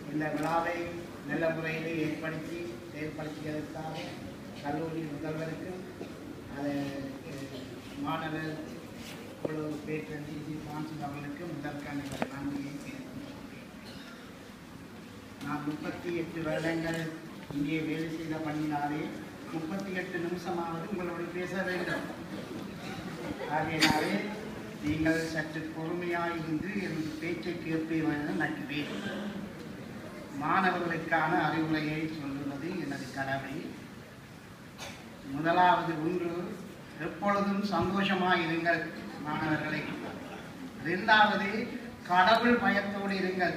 இந்த விழாவை நல்ல முறையில் ஏற்படுத்தி செயல்படுத்தியதற்காக கல்லூரி முதல்வருக்கும் அது அஹ், மாணவர் குழு பேட்டர் டிசி பிரான்சிஸ் அவர்களுக்கு முதற்கான நன்றியை தெரிவித்துக் நான் முப்பத்தி எட்டு வருடங்கள் இங்கே வேலை செய்த பண்ணினாலே முப்பத்தி எட்டு நிமிஷமாவது உங்களோடு பேச வேண்டும் ஆகையினாலே நீங்கள் சற்று பொறுமையாக இருந்து எனது பேச்சை கேட்பீர்கள் என நட்டுவேன் மாணவர்களுக்கான அறிவுரையை சொல்லுவது எனது கடமை முதலாவது ஒன்று எப்பொழுதும் சந்தோஷமாக இருங்கள் மாணவர்களை இரண்டாவது கடவுள் பயத்தோடு இருங்கள்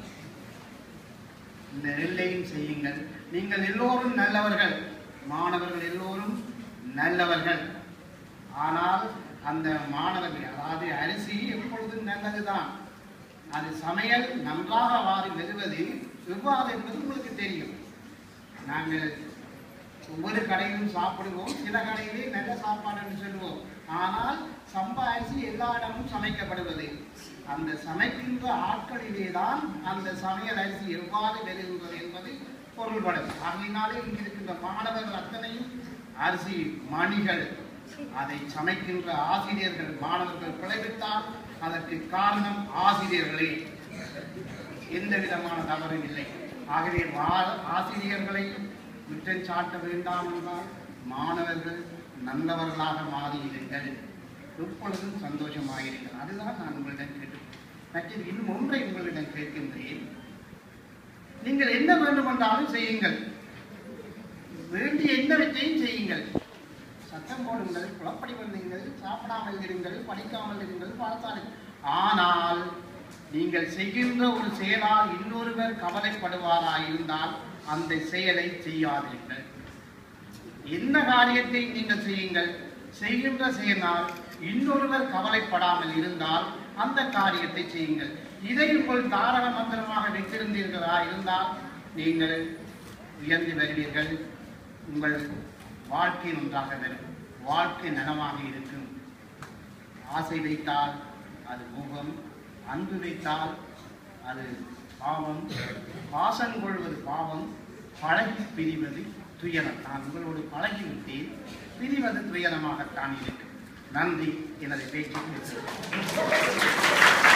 இந்த எல்லையும் செய்யுங்கள் நீங்கள் எல்லோரும் நல்லவர்கள் மாணவர்கள் எல்லோரும் நல்லவர்கள் ஆனால் அந்த மாணவர்கள் அதாவது அரிசி எப்பொழுதும் நல்லதுதான் அது சமையல் நன்றாக வாரி வருவது எவ்வாறு என்பது உங்களுக்கு தெரியும் நாங்கள் ஒவ்வொரு கடையிலும் சாப்பிடுவோம் சில கடையிலே நல்ல சாப்பாடு என்று சொல்லுவோம் ஆனால் சம்பா அரிசி எல்லா இடமும் சமைக்கப்படுவது அந்த சமைக்கின்ற ஆட்களிலே தான் அந்த சமையல் அரிசி எவ்வாறு வெளியுகிறது என்பது பொருள்படும் ஆகையினாலே இங்கு இருக்கின்ற மாணவர்கள் அத்தனையும் அரிசி மணிகள் அதை சமைக்கின்ற ஆசிரியர்கள் மாணவர்கள் பிழைவித்தால் அதற்கு காரணம் ஆசிரியர்களே எந்த விதமான தவறும் இல்லை ஆகவே மா- ஆசிரியர்களை குற்றம் சாட்ட வேண்டாம் என்றால் மாணவர்கள் நல்லவர்களாக மாறியிருங்கள் எப்பொழுதும் சந்தோஷமாக இருங்கள் அதுதான் நான் உங்களிடம் கேட்டு மற்றது இன்னும் ஒன்றை உங்களிடம் கேட்கின்றேன் நீங்கள் என்ன வேண்டுமென்றாலும் செய்யுங்கள் வேண்டிய என்னவற்றையும் செய்யுங்கள் சத்தம் போடுங்கள் குழப்படி பண்ணுங்கள் சாப்பிடாமல் இருங்கள் படிக்காமல் இருங்கள் பார்த்தால் ஆனால் நீங்கள் செய்கின்ற ஒரு செயலால் இன்னொருவர் கவலைப்படுவாரா இருந்தால் அந்த செயலை செய்யாதீர்கள் என்ன காரியத்தை நீங்கள் செய்யுங்கள் செய்கின்ற செயலால் இன்னொருவர் கவலைப்படாமல் இருந்தால் அந்த காரியத்தை செய்யுங்கள் இதை உங்கள் தாரக மந்திரமாக வைத்திருந்தீர்களா இருந்தால் நீங்கள் உயர்ந்து வருவீர்கள் உங்கள் வாழ்க்கை நன்றாக வரும் வாழ்க்கை நலமாக இருக்கும் ஆசை வைத்தால் அது மோகம் அன்பு வைத்தால் அது பாவம் பாசம் கொள்வது பாவம் பழகி பிரிவது துயரம் நான் உங்களோடு பழகிவிட்டேன் பிரிவது துயரமாகத்தான் இருக்கும் நன்றி எனது பேச்சுக்கு